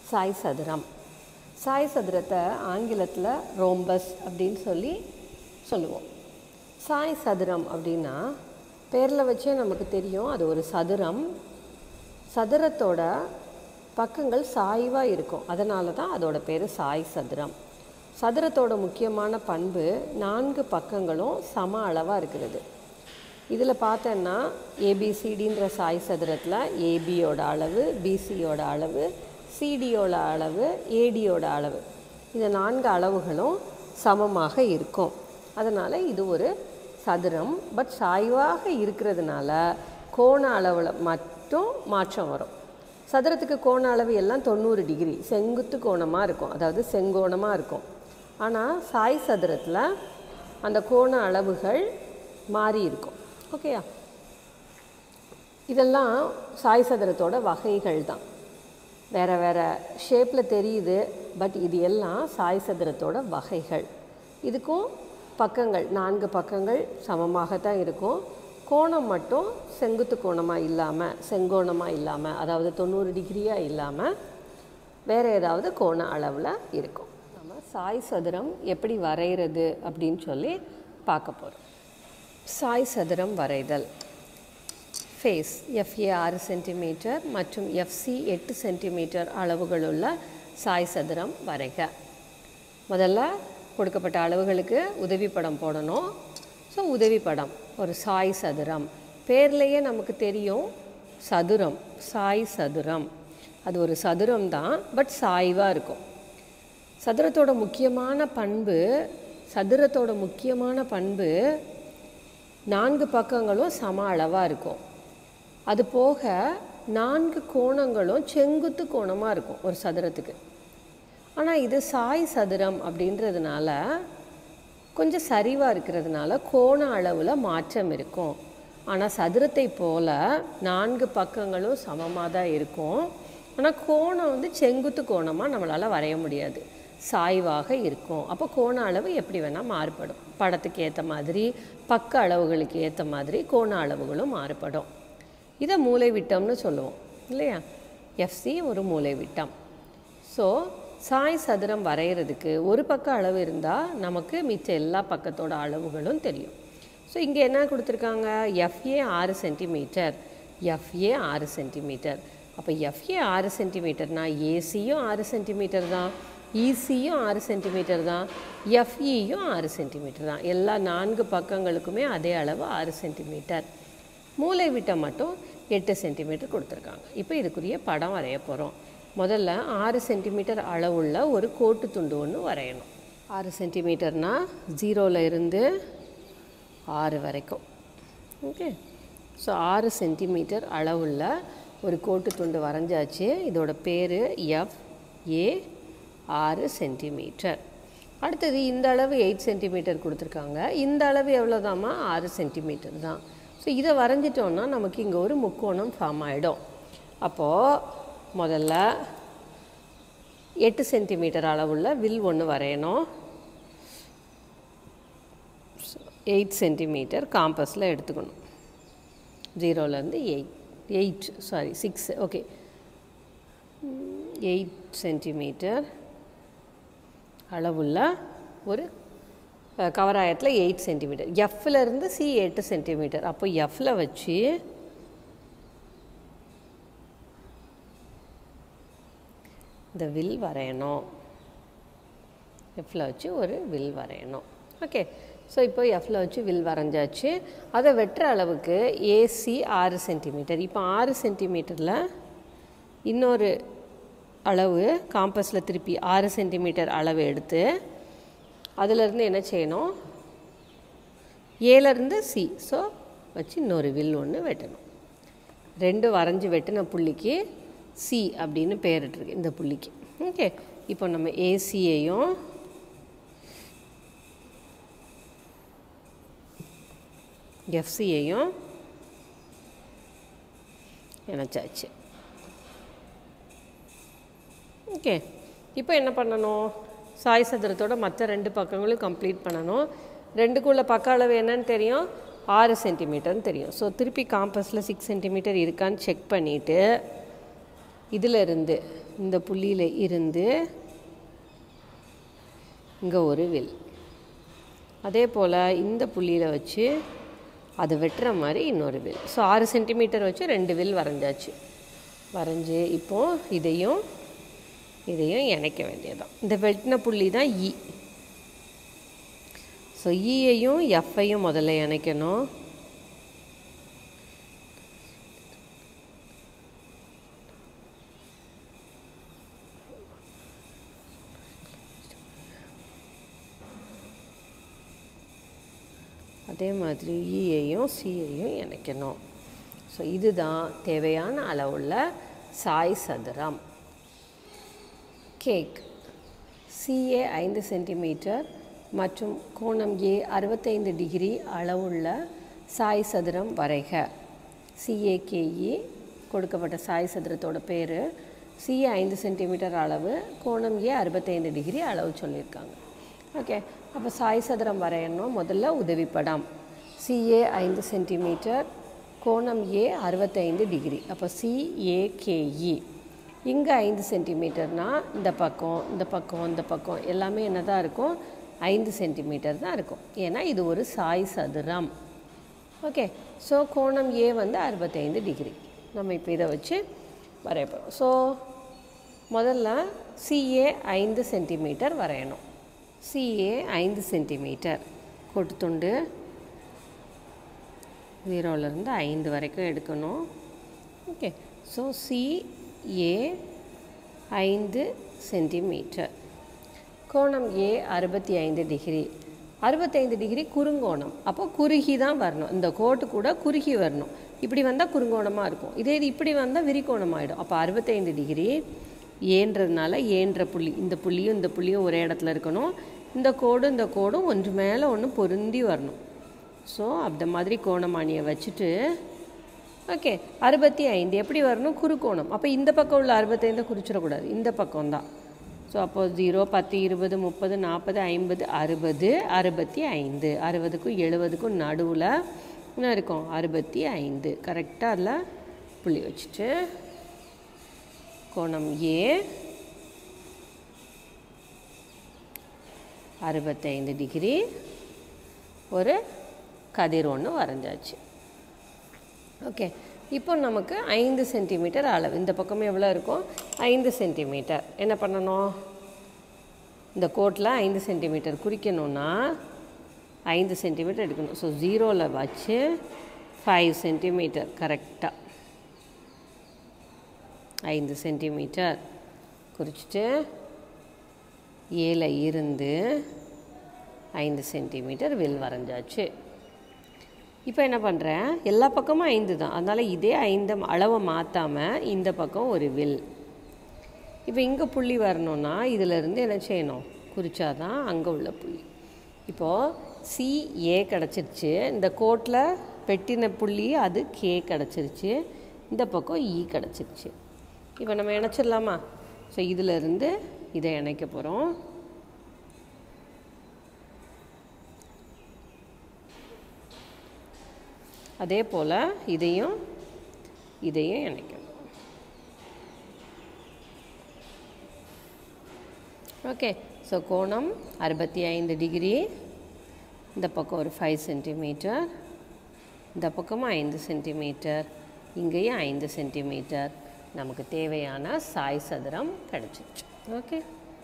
சாய் சதுரம் சாய் சதுரத்தை ஆங்கிலத்தில் ரோம்பஸ் அப்படின்னு சொல்லி சொல்லுவோம் சாய் சதுரம் அப்படின்னா பேரில் வச்சே நமக்கு தெரியும் அது ஒரு சதுரம் சதுரத்தோட பக்கங்கள் சாய்வாக இருக்கும் அதனால தான் அதோட பேர் சாய் சதுரம் சதுரத்தோட முக்கியமான பண்பு நான்கு பக்கங்களும் சம அளவாக இருக்கிறது இதில் பார்த்தோன்னா ஏபிசிடின்ற சாய் சதுரத்தில் ஏபியோட அளவு பிசியோட அளவு சிடியோட அளவு ஏடியோட அளவு இந்த நான்கு அளவுகளும் சமமாக இருக்கும் அதனால் இது ஒரு சதுரம் பட் சாய்வாக இருக்கிறதுனால கோண அளவில் மட்டும் மாற்றம் வரும் சதுரத்துக்கு கோண அளவு எல்லாம் தொண்ணூறு டிகிரி செங்குத்து கோணமாக இருக்கும் அதாவது செங்கோணமாக இருக்கும் ஆனால் சாய் சதுரத்தில் அந்த கோண அளவுகள் மாறி இருக்கும் ஓகேயா இதெல்லாம் சாய் சதுரத்தோட வகைகள் தான் வேறு வேறு ஷேப்பில் தெரியுது பட் இது எல்லாம் சாய் சதுரத்தோட வகைகள் இதுக்கும் பக்கங்கள் நான்கு பக்கங்கள் சமமாகத்தான் இருக்கும் கோணம் மட்டும் செங்குத்து கோணமாக இல்லாமல் செங்கோணமாக இல்லாமல் அதாவது தொண்ணூறு டிகிரியாக இல்லாமல் வேறு ஏதாவது கோண அளவில் இருக்கும் நம்ம சாய் சதுரம் எப்படி வரைகிறது அப்படின்னு சொல்லி பார்க்க போகிறோம் சாய் சதுரம் வரைதல் ஃபேஸ் எஃப்ஏ ஆறு சென்டிமீட்டர் மற்றும் எஃப்சி எட்டு சென்டிமீட்டர் அளவுகளுள்ள சாய் சதுரம் வரைக முதல்ல கொடுக்கப்பட்ட அளவுகளுக்கு உதவி படம் போடணும் ஸோ உதவி படம் ஒரு சாய் சதுரம் பேர்லேயே நமக்கு தெரியும் சதுரம் சாய் சதுரம் அது ஒரு சதுரம் தான் பட் சாய்வாக இருக்கும் சதுரத்தோட முக்கியமான பண்பு சதுரத்தோட முக்கியமான பண்பு நான்கு பக்கங்களும் சம அளவாக இருக்கும் அது போக நான்கு கோணங்களும் செங்குத்து கோணமாக இருக்கும் ஒரு சதுரத்துக்கு ஆனால் இது சாய் சதுரம் அப்படின்றதுனால கொஞ்சம் சரிவாக இருக்கிறதுனால கோண அளவில் மாற்றம் இருக்கும் ஆனால் சதுரத்தை போல் நான்கு பக்கங்களும் சமமாக தான் இருக்கும் ஆனால் கோணம் வந்து செங்குத்து கோணமாக நம்மளால் வரைய முடியாது சாய்வாக இருக்கும் அப்போ கோண அளவு எப்படி வேணால் மாறுபடும் படத்துக்கு ஏற்ற மாதிரி பக்க அளவுகளுக்கு ஏற்ற மாதிரி கோண அளவுகளும் மாறுபடும் இதை மூளை விட்டம்னு சொல்லுவோம் இல்லையா எஃப்சி ஒரு மூளை விட்டம் ஸோ சாய் சதுரம் வரைகிறதுக்கு ஒரு பக்க அளவு இருந்தால் நமக்கு மிச்ச எல்லா பக்கத்தோட அளவுகளும் தெரியும் ஸோ இங்கே என்ன கொடுத்துருக்காங்க எஃப்ஏ ஆறு சென்டிமீட்டர் எஃப்ஏ ஆறு சென்டிமீட்டர் அப்போ எஃப்ஏ ஆறு சென்டிமீட்டர்னால் ஏசியும் ஆறு சென்டிமீட்டர் தான் இசியும் ஆறு சென்டிமீட்டர் தான் எஃப்இயும் ஆறு சென்டிமீட்டர் தான் எல்லா நான்கு பக்கங்களுக்குமே அதே அளவு ஆறு சென்டிமீட்டர் மூளை விட்டம் மட்டும் எட்டு சென்டிமீட்டர் கொடுத்துருக்காங்க இப்போ இதுக்குரிய படம் வரைய போகிறோம் முதல்ல ஆறு சென்டிமீட்டர் அளவுள்ள ஒரு கோட்டு துண்டு ஒன்று வரையணும் ஆறு சென்டிமீட்டர்னால் ஜீரோவில் இருந்து ஆறு வரைக்கும் ஓகே ஸோ ஆறு சென்டிமீட்டர் அளவுள்ள ஒரு கோட்டு துண்டு வரைஞ்சாச்சு இதோட பேர் எஃப் ஏ ஆறு சென்டிமீட்டர் அடுத்தது இந்த அளவு எயிட் சென்டிமீட்டர் கொடுத்துருக்காங்க இந்த அளவு எவ்வளோதாம்மா ஆறு சென்டிமீட்டர் தான் ஸோ இதை வரைஞ்சிட்டோன்னா நமக்கு இங்கே ஒரு முக்கோணம் ஃபார்ம் ஆகிடும் அப்போது முதல்ல எட்டு சென்டிமீட்டர் அளவுள்ள வில் ஒன்று வரையணும் எயிட் சென்டிமீட்டர் காம்பஸில் எடுத்துக்கணும் ஜீரோலேருந்து eight eight sorry six okay eight centimetre அளவுள்ள ஒரு கவராயத்தில் எயிட் சென்டிமீட்டர் எஃப்ல இருந்து சி எட்டு சென்டிமீட்டர் அப்போ எஃப்ல வச்சு இந்த வில் வரையணும் எஃப்ல வச்சு ஒரு வில் வரையணும் ஓகே ஸோ இப்போ எஃப்ல வச்சு வில் வரைஞ்சாச்சு அதை வெட்டுற அளவுக்கு ஏசி ஆறு சென்டிமீட்டர் இப்போ ஆறு சென்டிமீட்டரில் இன்னொரு அளவு காம்பஸில் திருப்பி ஆறு சென்டிமீட்டர் அளவு எடுத்து அதிலிருந்து என்ன செய்யணும் ஏலேருந்து சி ஸோ வச்சு இன்னொரு வில் ஒன்று வெட்டணும் ரெண்டு வரைஞ்சி வெட்டின புள்ளிக்கு சி அப்படின்னு பேரிட்டுருக்கு இந்த புள்ளிக்கு ஓகே இப்போ நம்ம ஏசியையும் எஃப்சியையும் இணைச்சாச்சு ஓகே இப்போ என்ன பண்ணணும் சாய் சதுரத்தோட மற்ற ரெண்டு பக்கங்களும் கம்ப்ளீட் பண்ணணும் ரெண்டுக்குள்ள பக்க அளவு என்னன்னு தெரியும் ஆறு சென்டிமீட்டர்னு தெரியும் ஸோ திருப்பி காம்பஸில் சிக்ஸ் சென்டிமீட்டர் இருக்கான்னு செக் பண்ணிவிட்டு இதிலிருந்து இந்த புள்ளியில் இருந்து இங்கே ஒரு வில் அதே போல் இந்த புள்ளியில் வச்சு அதை வெட்டுற மாதிரி இன்னொரு வில் ஸோ ஆறு சென்டிமீட்டர் வச்சு ரெண்டு வில் வரைஞ்சாச்சு வரைஞ்சி இப்போது இதையும் இதையும் இணைக்க வேண்டியதுதான் இந்த வெட்டின புள்ளி தான் இ ஸோ ஈயையும் எஃப்ஐயும் முதல்ல இணைக்கணும் அதே மாதிரி ஈயையும் சியையும் இணைக்கணும் ஸோ இதுதான் தேவையான அளவுள்ள சாய் சதுரம் கேக் சிஏ ஐந்து சென்டிமீட்டர் மற்றும் கோணம் ஏ அறுபத்தைந்து டிகிரி அளவுள்ள சாய் சதுரம் வரைக சிஏகேஇ கொடுக்கப்பட்ட சாய் சதுரத்தோட பேர் சிஏ ஐந்து சென்டிமீட்டர் அளவு கோணம் ஏ அறுபத்தைந்து டிகிரி அளவு சொல்லியிருக்காங்க ஓகே அப்போ சாய் சதுரம் வரையணும் முதல்ல உதவிப்படம் சிஏ ஐந்து சென்டிமீட்டர் கோணம் ஏ அறுபத்தைந்து டிகிரி அப்போ சிஏகேஇ இங்கே ஐந்து சென்டிமீட்டர்னால் இந்த பக்கம் இந்த பக்கம் இந்த பக்கம் எல்லாமே என்ன தான் இருக்கும் ஐந்து சென்டிமீட்டர் தான் இருக்கும் ஏன்னா இது ஒரு சாய் சதுரம் ஓகே ஸோ கோணம் ஏ வந்து அறுபத்தைந்து டிகிரி நம்ம இப்போ இதை வச்சு வரையப்போகிறோம் ஸோ முதல்ல சிஏ ஐந்து சென்டிமீட்டர் வரையணும் சிஏ ஐந்து சென்டிமீட்டர் கொட்டுத்துண்டு ஜீரோலேருந்து ஐந்து வரைக்கும் எடுக்கணும் ஓகே ஸோ சிஏ ஐந்து சென்டிமீட்டர் கோணம் ஏ அறுபத்தி ஐந்து டிகிரி அறுபத்தைந்து டிகிரி குறுங்கோணம் அப்போ குறுகி தான் வரணும் இந்த கோட்டு கூட குறுகி வரணும் இப்படி வந்தால் குறுங்கோணமாக இருக்கும் இதே இது இப்படி வந்தால் விரிகோணம் ஆகிடும் அப்போ அறுபத்தைந்து டிகிரி ஏன்றதுனால ஏன்ற புள்ளி இந்த புள்ளியும் இந்த புள்ளியும் ஒரே இடத்துல இருக்கணும் இந்த கோடும் இந்த கோடும் ஒன்று மேலே ஒன்று பொருந்தி வரணும் ஸோ அந்த மாதிரி கோணமானியை வச்சுட்டு ஓகே அறுபத்தி ஐந்து எப்படி வரணும் குறுக்கோணம் அப்போ இந்த பக்கம் உள்ள அறுபத்தைந்தை குறிச்சிடக்கூடாது இந்த பக்கம் தான் ஸோ அப்போது ஜீரோ பத்து இருபது முப்பது நாற்பது ஐம்பது அறுபது அறுபத்தி ஐந்து அறுபதுக்கும் எழுபதுக்கும் நடுவில் என்ன இருக்கும் அறுபத்தி ஐந்து கரெக்டாக அதில் புள்ளி வச்சுட்டு கோணம் ஏ அறுபத்தைந்து டிகிரி ஒரு கதிர் ஒன்று வரைஞ்சாச்சு ஓகே இப்போ நமக்கு ஐந்து சென்டிமீட்டர் அளவு இந்த பக்கம் எவ்வளோ இருக்கும் ஐந்து சென்டிமீட்டர் என்ன பண்ணணும் இந்த கோட்டில் ஐந்து சென்டிமீட்டர் குறிக்கணும்னா ஐந்து சென்டிமீட்டர் எடுக்கணும் ஸோ ஜீரோவில் வச்சு ஃபைவ் சென்டிமீட்டர் கரெக்டாக ஐந்து சென்டிமீட்டர் குறிச்சிட்டு ஏல இருந்து ஐந்து சென்டிமீட்டர் வில் வரைஞ்சாச்சு இப்போ என்ன பண்ணுறேன் எல்லா பக்கமும் ஐந்து தான் அதனால் இதே ஐந்து அளவை மாற்றாமல் இந்த பக்கம் ஒரு வில் இப்போ இங்கே புள்ளி வரணும்னா இதிலிருந்து என்ன செய்யணும் குறிச்சாதான் அங்கே உள்ள புள்ளி இப்போது சி ஏ கிடச்சிருச்சு இந்த கோட்டில் வெட்டின புள்ளி அது கே கிடச்சிருச்சு இந்த பக்கம் இ கிடச்சிருச்சு இப்போ நம்ம இணைச்சிடலாமா ஸோ இதிலிருந்து இதை இணைக்க போகிறோம் அதே போல் இதையும் இதையும் இணைக்கணும் ஓகே ஸோ கோணம் அறுபத்தி ஐந்து டிகிரி இந்த பக்கம் ஒரு ஃபைவ் சென்டிமீட்டர் இந்த பக்கமும் ஐந்து சென்டிமீட்டர் இங்கேயும் ஐந்து சென்டிமீட்டர் நமக்கு தேவையான சாய் சதுரம் கிடச்சிருச்சு ஓகே